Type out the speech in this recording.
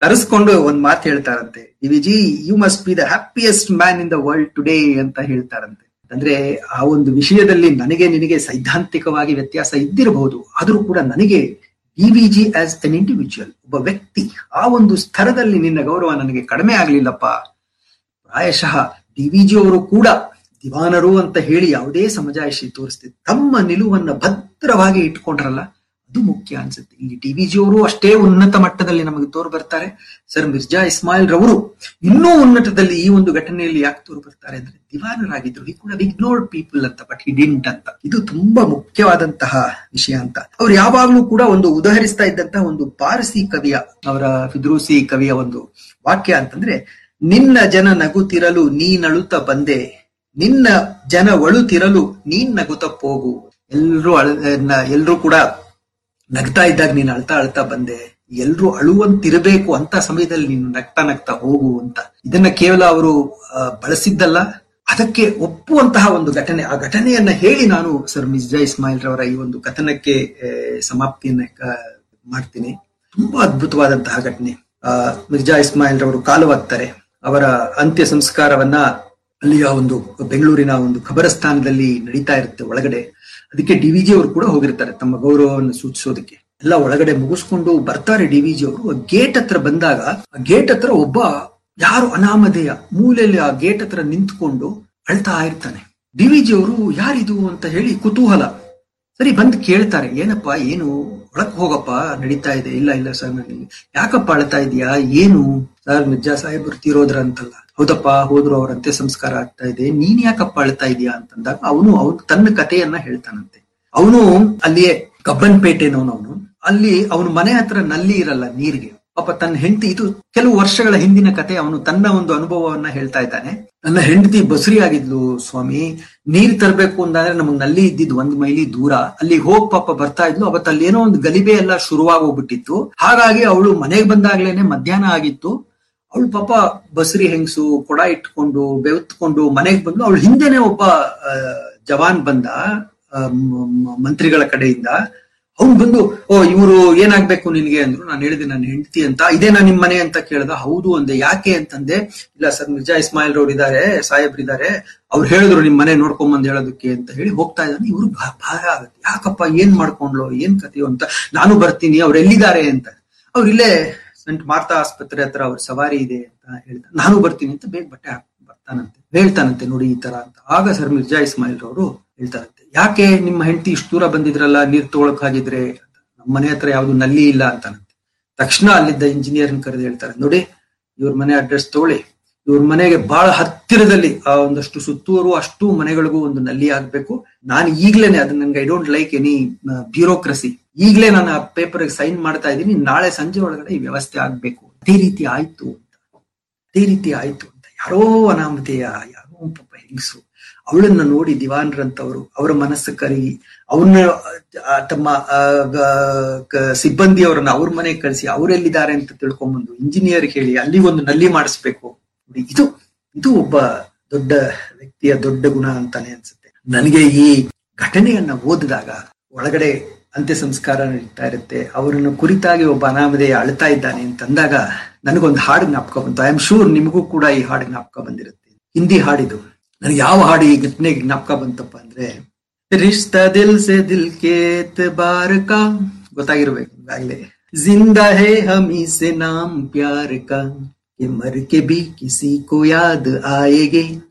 ಕರೆಸ್ಕೊಂಡು ಒಂದ್ ಮಾತು ಹೇಳ್ತಾರಂತೆ Viji you must be the happiest man in the world today ಅಂತ ಹೇಳ್ತಾರಂತೆ ಅಂದ್ರೆ ಆ ಒಂದು ವಿಷಯದಲ್ಲಿ ನನಗೆ ನಿನಗೆ ಸೈದ್ಧಾಂತಿಕವಾಗಿ ವ್ಯತ್ಯಾಸ ಇದ್ದಿರಬಹುದು ಆದ್ರೂ ಕೂಡ ನನಗೆ ಡಿವಿಜಿ ಆಸ್ ಅನ್ ಇಂಡಿವಿಜುವಲ್ ಒಬ್ಬ ವ್ಯಕ್ತಿ ಆ ಒಂದು ಸ್ತರದಲ್ಲಿ ನಿನ್ನ ಗೌರವ ನನಗೆ ಕಡಿಮೆ ಆಗ್ಲಿಲ್ಲಪ್ಪ ಪ್ರಾಯಶಃ ಡಿವಿಜಿ ಅವರು ಕೂಡ ದಿವಾನರು ಅಂತ ಹೇಳಿ ಯಾವುದೇ ಸಮಜಾಯಿಷಿ ತೋರಿಸ್ತಿದ್ರು ತಮ್ಮ ನಿಲುವನ್ನ ಭದ್ರವಾಗಿ ಇಟ್ಕೊಂಡ್ರಲ್ಲ ಅದು ಮುಖ್ಯ ಅನ್ಸುತ್ತೆ ಇಲ್ಲಿ ಡಿವಿಜಿ ಅವರು ಅಷ್ಟೇ ಉನ್ನತ ಮಟ್ಟದಲ್ಲಿ ನಮಗೆ ತೋರು ಬರ್ತಾರೆ ಸರ್ ಮಿರ್ಜಾ ಇಸ್ಮಾಯಿಲ್ ರವರು ಇನ್ನೂ ಉನ್ನತದಲ್ಲಿ ಈ ಒಂದು ಘಟನೆಯಲ್ಲಿ ಯಾಕೆ ತೋರು ಬರ್ತಾರೆ ಅಂದ್ರೆ ದಿವಾನರಾಗಿದ್ರು ಈ ಕೂಡ ಇಗ್ನೋರ್ಡ್ ಪೀಪಲ್ ಅಂತ ಬಟ್ ಹಿ ಡಿಂಟ್ ಅಂತ ಇದು ತುಂಬಾ ಮುಖ್ಯವಾದಂತಹ ವಿಷಯ ಅಂತ ಅವ್ರು ಯಾವಾಗ್ಲೂ ಕೂಡ ಒಂದು ಉದಾಹರಿಸ್ತಾ ಇದ್ದಂತಹ ಒಂದು ಪಾರಸಿ ಕವಿಯ ಅವರ ಫಿದ್ರೂಸಿ ಕವಿಯ ಒಂದು ವಾಕ್ಯ ಅಂತಂದ್ರೆ ನಿನ್ನ ಜನ ನಗುತ್ತಿರಲು ನೀನಳುತ್ತ ಬಂದೆ ನಿನ್ನ ಜನ ಒಳುತ್ತಿರಲು ನೀನ್ ನಗುತ್ತ ಹೋಗು ಎಲ್ರು ಅಳ ಎಲ್ರು ಕೂಡ ನಗ್ತಾ ಇದ್ದಾಗ ನೀನು ಅಳ್ತಾ ಅಳ್ತಾ ಬಂದೆ ಎಲ್ರು ಅಳುವಂತಿರಬೇಕು ಅಂತ ಸಮಯದಲ್ಲಿ ನೀನು ನಗ್ತಾ ನಗ್ತಾ ಹೋಗು ಅಂತ ಇದನ್ನ ಕೇವಲ ಅವರು ಬಳಸಿದ್ದಲ್ಲ ಅದಕ್ಕೆ ಒಪ್ಪುವಂತಹ ಒಂದು ಘಟನೆ ಆ ಘಟನೆಯನ್ನ ಹೇಳಿ ನಾನು ಸರ್ ಮಿರ್ಜಾ ಇಸ್ಮಾಯಿಲ್ ರವರ ಈ ಒಂದು ಕಥನಕ್ಕೆ ಸಮಾಪ್ತಿಯನ್ನ ಮಾಡ್ತೀನಿ ತುಂಬಾ ಅದ್ಭುತವಾದಂತಹ ಘಟನೆ ಆ ಮಿರ್ಜಾ ಇಸ್ಮಾಯಿಲ್ ರವರು ಕಾಲವಾಗ್ತಾರೆ ಅವರ ಅಂತ್ಯ ಸಂಸ್ಕಾರವನ್ನ ಅಲ್ಲಿಯ ಒಂದು ಬೆಂಗಳೂರಿನ ಒಂದು ಖಬರಸ್ಥಾನದಲ್ಲಿ ನಡೀತಾ ಇರುತ್ತೆ ಒಳಗಡೆ ಅದಕ್ಕೆ ಡಿವಿಜಿ ಅವರು ಕೂಡ ಹೋಗಿರ್ತಾರೆ ತಮ್ಮ ಗೌರವವನ್ನು ಸೂಚಿಸೋದಕ್ಕೆ ಎಲ್ಲ ಒಳಗಡೆ ಮುಗಿಸ್ಕೊಂಡು ಬರ್ತಾರೆ ಡಿವಿಜಿ ಅವರು ಗೇಟ್ ಹತ್ರ ಬಂದಾಗ ಆ ಗೇಟ್ ಹತ್ರ ಒಬ್ಬ ಯಾರು ಅನಾಮಧೇಯ ಮೂಲೆಯಲ್ಲಿ ಆ ಗೇಟ್ ಹತ್ರ ನಿಂತ್ಕೊಂಡು ಅಳ್ತಾ ಇರ್ತಾನೆ ಡಿವಿಜಿ ಅವರು ಯಾರಿದು ಅಂತ ಹೇಳಿ ಕುತೂಹಲ ಸರಿ ಬಂದು ಕೇಳ್ತಾರೆ ಏನಪ್ಪ ಏನು ಒಳಕ್ ಹೋಗಪ್ಪ ನಡೀತಾ ಇದೆ ಇಲ್ಲ ಇಲ್ಲ ಸರ್ ನನಗೆ ಯಾಕಪ್ಪ ಅಳ್ತಾ ಇದೀಯಾ ಏನು ಸರ್ ಮಿರ್ಜಾ ಸಾಹೇಬರು ತೀರೋದ್ರ ಅಂತಲ್ಲ ಹೌದಪ್ಪ ಹೋದ್ರು ಅವ್ರ ಅಂತ್ಯ ಸಂಸ್ಕಾರ ಆಗ್ತಾ ಇದೆ ನೀನ್ ಯಾಕಪ್ಪ ಅಳ್ತಾ ಇದೀಯಾ ಅಂತಂದಾಗ ಅವನು ಅವನು ತನ್ನ ಕಥೆಯನ್ನ ಹೇಳ್ತಾನಂತೆ ಅವನು ಅಲ್ಲಿಯೇ ಕಬ್ಬನ್ಪೇಟೆನವನು ಅವನು ಅಲ್ಲಿ ಅವನ ಮನೆ ಹತ್ರ ನಲ್ಲಿ ಇರಲ್ಲ ನೀರಿಗೆ ಪಾಪ ತನ್ನ ಹೆಂಡತಿ ಇದು ಕೆಲವು ವರ್ಷಗಳ ಹಿಂದಿನ ಕತೆ ಅವನು ತನ್ನ ಒಂದು ಅನುಭವವನ್ನ ಹೇಳ್ತಾ ಇದ್ದಾನೆ ನನ್ನ ಹೆಂಡತಿ ಬಸುರಿ ಆಗಿದ್ಲು ಸ್ವಾಮಿ ನೀರ್ ತರಬೇಕು ಅಂತಂದ್ರೆ ನಮಗ್ ನಲ್ಲಿ ಇದ್ದಿದ್ ಒಂದ್ ಮೈಲಿ ದೂರ ಅಲ್ಲಿ ಹೋಗ್ ಪಾಪ ಬರ್ತಾ ಇದ್ಲು ಅವತ್ತು ಅಲ್ಲಿ ಏನೋ ಒಂದು ಗಲಿಬೆ ಎಲ್ಲ ಶುರುವಾಗೋಗ್ಬಿಟ್ಟಿತ್ತು ಹಾಗಾಗಿ ಅವಳು ಮನೆಗೆ ಬಂದಾಗ್ಲೇನೆ ಮಧ್ಯಾಹ್ನ ಆಗಿತ್ತು ಅವಳು ಪಾಪ ಬಸರಿ ಹೆಂಗಸು ಕೊಡ ಇಟ್ಕೊಂಡು ಬೆವತ್ಕೊಂಡು ಮನೆಗೆ ಬಂದು ಅವಳು ಹಿಂದೆನೆ ಒಬ್ಬ ಜವಾನ್ ಬಂದ ಮಂತ್ರಿಗಳ ಕಡೆಯಿಂದ ಅವ್ನು ಬಂದು ಓ ಇವರು ಏನಾಗ್ಬೇಕು ನಿನ್ಗೆ ಅಂದ್ರು ನಾನು ಹೇಳಿದೆ ನನ್ನ ಹೆಂಡತಿ ಅಂತ ಇದೇನಾ ನಿಮ್ ಮನೆ ಅಂತ ಕೇಳ್ದ ಹೌದು ಅಂದೆ ಯಾಕೆ ಅಂತಂದೆ ಇಲ್ಲ ಸರ್ ಮಿರ್ಜಾ ಇಸ್ಮಾಯಿಲ್ ರವ್ರು ಇದಾರೆ ಸಾಹೇಬ್ರು ಇದಾರೆ ಅವ್ರು ಹೇಳಿದ್ರು ನಿಮ್ ಮನೆ ನೋಡ್ಕೊಂಡ್ ಬಂದ್ ಹೇಳೋದಕ್ಕೆ ಅಂತ ಹೇಳಿ ಹೋಗ್ತಾ ಇದ್ದಾನೆ ಇವ್ರು ಭಾರ ಆಗುತ್ತೆ ಯಾಕಪ್ಪ ಏನ್ ಮಾಡ್ಕೊಂಡ್ಲು ಏನ್ ಕಥೆಯೋ ಅಂತ ನಾನು ಬರ್ತೀನಿ ಅವ್ರು ಎಲ್ಲಿದ್ದಾರೆ ಅಂತ ಅವ್ರು ಇಲ್ಲೇ ಸಂಟ್ ಮಾರ್ತಾ ಆಸ್ಪತ್ರೆ ಹತ್ರ ಅವ್ರ ಸವಾರಿ ಇದೆ ಅಂತ ಹೇಳ್ತಾರೆ ನಾನು ಬರ್ತೀನಿ ಅಂತ ಬೇಗ ಬಟ್ಟೆ ಹಾಕೊಂಡು ಬರ್ತಾನಂತೆ ಹೇಳ್ತಾನಂತೆ ನೋಡಿ ಈ ತರ ಅಂತ ಆಗ ಸರ್ ಮಿರ್ಜಾ ಇಸ್ಮಾಯಿಲ್ ರವರು ಹೇಳ್ತಾರಂತೆ ಯಾಕೆ ನಿಮ್ಮ ಹೆಂಡತಿ ಇಷ್ಟು ದೂರ ಬಂದಿದ್ರಲ್ಲ ನೀರ್ ತಗೊಳಕ್ ಹಾಗಿದ್ರೆ ನಮ್ಮ ಮನೆ ಹತ್ರ ಯಾವ್ದು ನಲ್ಲಿ ಇಲ್ಲ ಅಂತಾನಂತೆ ತಕ್ಷಣ ಅಲ್ಲಿದ್ದ ಇಂಜಿನಿಯರ್ ಕರೆದು ಹೇಳ್ತಾರೆ ನೋಡಿ ಇವ್ರ ಮನೆ ಅಡ್ರೆಸ್ ತಗೊಳ್ಳಿ ಇವ್ರ ಮನೆಗೆ ಬಹಳ ಹತ್ತಿರದಲ್ಲಿ ಆ ಒಂದಷ್ಟು ಸುತ್ತೂರು ಅಷ್ಟು ಮನೆಗಳಿಗೂ ಒಂದು ನಲ್ಲಿ ಆಗ್ಬೇಕು ನಾನು ಈಗ್ಲೇನೆ ಅದನ್ನ ನನ್ಗೆ I don't like any bureaucracy ಈಗ್ಲೇ ನಾನು ಆ ಪೇಪರ್ ಸೈನ್ ಮಾಡ್ತಾ ಇದ್ದೀನಿ ನಾಳೆ ಸಂಜೆ ಒಳಗಡೆ ಈ ವ್ಯವಸ್ಥೆ ಆಗ್ಬೇಕು ಅದೇ ರೀತಿ ಆಯ್ತು ಅಂತ ಅದೇ ರೀತಿ ಆಯ್ತು ಅಂತ ಯಾರೋ ಅನಾಮಧೇಯ ಯಾರೋ ಪಾಪ ಹೆಂಗಸು ಅವಳನ್ನ ನೋಡಿ ದಿವಾನ್ರಂತವರು ಅವರ ಮನಸ್ಸು ಕರಗಿ ಅವ್ರನ್ನ ತಮ್ಮ ಸಿಬ್ಬಂದಿ ಅವರನ್ನ ಅವ್ರ ಮನೆಗೆ ಕಳಿಸಿ ಅವರೆಲ್ಲಿದ್ದಾರೆ ಅಂತ ತಿಳ್ಕೊಂಬಂದು ಇಂಜಿನಿಯರ್ ಹೇಳಿ ಅಲ್ಲಿ ಒಂದು ನಲ್ಲಿ ಮಾಡಿಸ್ಬೇಕು ಇದು ಇದು ಒಬ್ಬ ದೊಡ್ಡ ವ್ಯಕ್ತಿಯ ದೊಡ್ಡ ಗುಣ ಅಂತಾನೆ ಅನ್ಸುತ್ತೆ ನನಗೆ ಈ ಘಟನೆಯನ್ನ ಓದಿದಾಗ ಒಳಗಡೆ ಅಂತ್ಯ ಸಂಸ್ಕಾರ ನಡೀತಾ ಇರುತ್ತೆ ಅವರನ್ನು ಕುರಿತಾಗಿ ಒಬ್ಬ ಅನಾಮಧೇಯ ಅಳ್ತಾ ಇದ್ದಾನೆ ಅಂತಂದಾಗ ನನಗೊಂದು ಹಾಡು ಜ್ಞಾಪಕ ಬಂತು ಐ ಆಮ್ ಶೂರ್ ನಿಮಗೂ ಕೂಡ ಈ ಹಾಡು ಜ್ಞಾಪಕ ಬಂದಿರುತ್ತೆ ಹಿಂದಿ ಹಾಡಿದು ನನಗೆ ಯಾವ ಹಾಡು ಈ ಘಟನೆಗೆ ಜ್ಞಾಪಕ ಬಂತಪ್ಪ ಅಂದ್ರೆ ರಿಶ್ತಾ ದಿಲ್ ಸೆ ದಿಲ್ ಕೇತ್ ಬಾರ್ ಕಾ ಗೊತ್ತಾಗಿರ್ಬೇಕು ಈಗಾಗಲೇ ಜಿಂದಾ ಹೇ ಹಮಿ ಸೆ ನಾಮ್ ಪ್ಯಾರ್ ಕಾ कि मर के भी किसी को याद आएगी